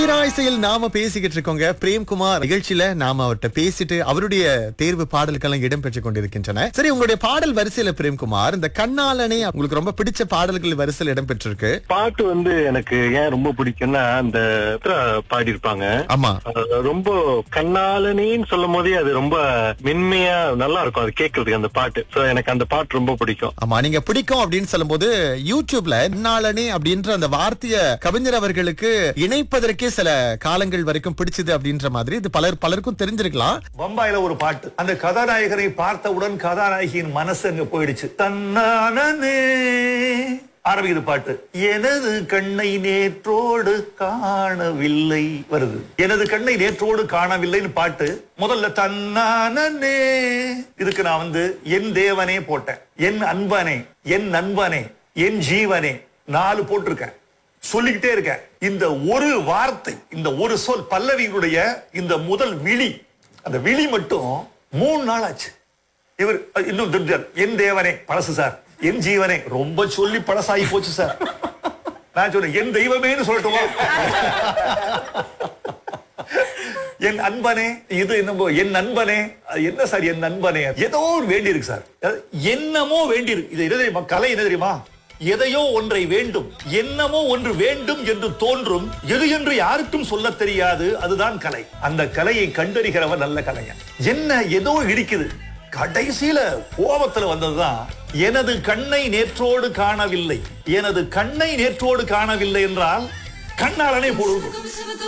தீராய்சையில் நாம பேசிக்கிட்டு இருக்கோங்க பிரேம்குமார் நிகழ்ச்சியில நாம அவர்கிட்ட பேசிட்டு அவருடைய தேர்வு பாடல்கள்லாம் இடம்பெற்றுக் கொண்டிருக்கின்றன சரி உங்களுடைய பாடல் வரிசையில பிரேம்குமார் இந்த கண்ணாலனே உங்களுக்கு ரொம்ப பிடிச்ச பாடல்கள் வரிசையில் இடம்பெற்றிருக்கு பாட்டு வந்து எனக்கு ஏன் ரொம்ப பிடிக்கும்னா அந்த பாடி இருப்பாங்க ஆமா ரொம்ப கண்ணாலனின்னு சொல்லும் போதே அது ரொம்ப மென்மையா நல்லா இருக்கும் அது கேட்கறதுக்கு அந்த பாட்டு சோ எனக்கு அந்த பாட்டு ரொம்ப பிடிக்கும் ஆமா நீங்க பிடிக்கும் அப்படின்னு சொல்லும்போது யூடியூப்ல கண்ணாலனே அப்படின்ற அந்த வார்த்தைய கவிஞர் அவர்களுக்கு இணைப்பதற்கே சில காலங்கள் வரைக்கும் பிடிச்சது அப்படின்ற மாதிரி இது பலர் பலருக்கும் தெரிஞ்சிருக்கலாம் பம்பாயில ஒரு பாட்டு அந்த கதாநாயகனை பார்த்தவுடன் கதாநாயகியின் மனசு அங்க போயிடுச்சு தன்னானே ஆரம்பிக்குது பாட்டு எனது கண்ணை நேற்றோடு காணவில்லை வருது எனது கண்ணை நேற்றோடு காணவில்லைன்னு பாட்டு முதல்ல தன்னானே இதுக்கு நான் வந்து என் தேவனே போட்டேன் என் அன்பனே என் நண்பனே என் ஜீவனே நாலு போட்டிருக்கேன் சொல்லிக்கிட்டே இருக்கேன் இந்த ஒரு வார்த்தை இந்த ஒரு சொல் பல்லவியினுடைய இந்த முதல் விழி அந்த விழி மட்டும் மூணு நாள் ஆச்சு இவர் அஹ், இன்னும் திருப்தியார். என் தேவனே பழசு சார் என் ஜீவனே ரொம்ப சொல்லி பழசாகி போச்சு சார் நான் சொன்னேன் என் தெய்வமேன்னு சொல்லட்டுமா என் அன்பனே இது என்னமோ என் நண்பனே அது என்ன சார் என் நண்பனே ஏதோ ஒரு வேண்டி இருக்கு சார் அதாவது என்னமோ வேண்டி இருக்கு இது என்ன தெரியுமா கலை என்ன தெரியுமா எதையோ ஒன்றை வேண்டும் என்னமோ ஒன்று வேண்டும் என்று தோன்றும் எது என்று யாருக்கும் சொல்ல தெரியாது அதுதான் கலை அந்த கலையை கண்டறிகிறவன் நல்ல கலைஞன் என்ன ஏதோ இடிக்குது கடைசியில கோபத்துல வந்ததுதான் எனது கண்ணை நேற்றோடு காணவில்லை எனது கண்ணை நேற்றோடு காணவில்லை என்றால் கண்ணாலனே போடுவோம்